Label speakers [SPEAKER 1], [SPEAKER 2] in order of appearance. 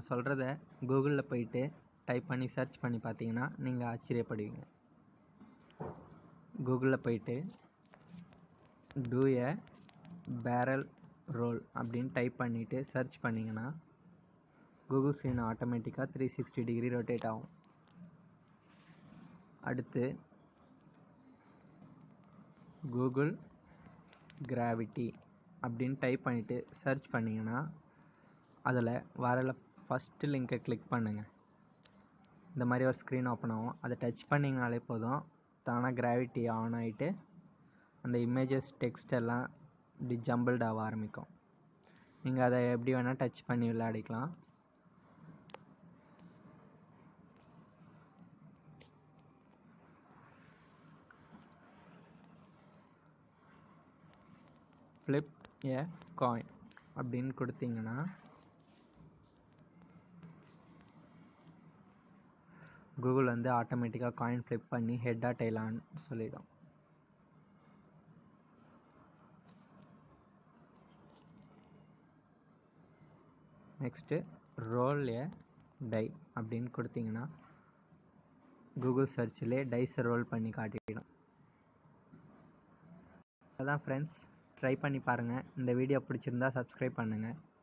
[SPEAKER 1] நான் சொல்கிறத கூகுளில் போயிட்டு டைப் பண்ணி சர்ச் பண்ணி பார்த்தீங்கன்னா நீங்கள் ஆச்சரியப்படுவீங்க கூகுளில் போயிட்டு டூ எ பேரல் ரோல் அப்படின்னு டைப் பண்ணிவிட்டு சர்ச் பண்ணிங்கன்னா கூகுள் ஸ்க்ரீன் ஆட்டோமேட்டிக்காக த்ரீ சிக்ஸ்டி டிகிரி ரொட்டேட் ஆகும் அடுத்து கூகுள் கிராவிட்டி அப்படின்னு டைப் பண்ணிவிட்டு சர்ச் பண்ணிங்கன்னா அதில் வரல ஃபஸ்ட்டு லிங்கை கிளிக் பண்ணுங்கள் இந்த மாதிரி ஒரு ஸ்க்ரீன் ஓப்பன் ஆகும் அதை டச் பண்ணிங்கனாலே போதும் தானாக கிராவிட்டி ஆன் ஆகிட்டு அந்த இமேஜஸ் டெக்ஸ்ட் எல்லாம் இப்படி ஜம்பிள்ட் ஆக ஆரம்பிக்கும் நீங்கள் அதை எப்படி வேணால் டச் பண்ணி விளையாடிக்கலாம் ஃப்ளிப் ஏ காயின் அப்படின்னு கொடுத்தீங்கன்னா கூகுள் வந்து ஆட்டோமேட்டிக்காக காயின் ஃப்ளிப் பண்ணி ஹெட்டா டெய்லான்னு சொல்லிடும் நெக்ஸ்ட்டு ரோல் ஏ டை அப்படின்னு கொடுத்தீங்கன்னா கூகுள் சர்ச்சிலே டைஸை ரோல் பண்ணி காட்டிடும் அதான் ஃப்ரெண்ட்ஸ் ட்ரை பண்ணி பாருங்கள் இந்த வீடியோ பிடிச்சிருந்தா சப்ஸ்கிரைப் பண்ணுங்கள்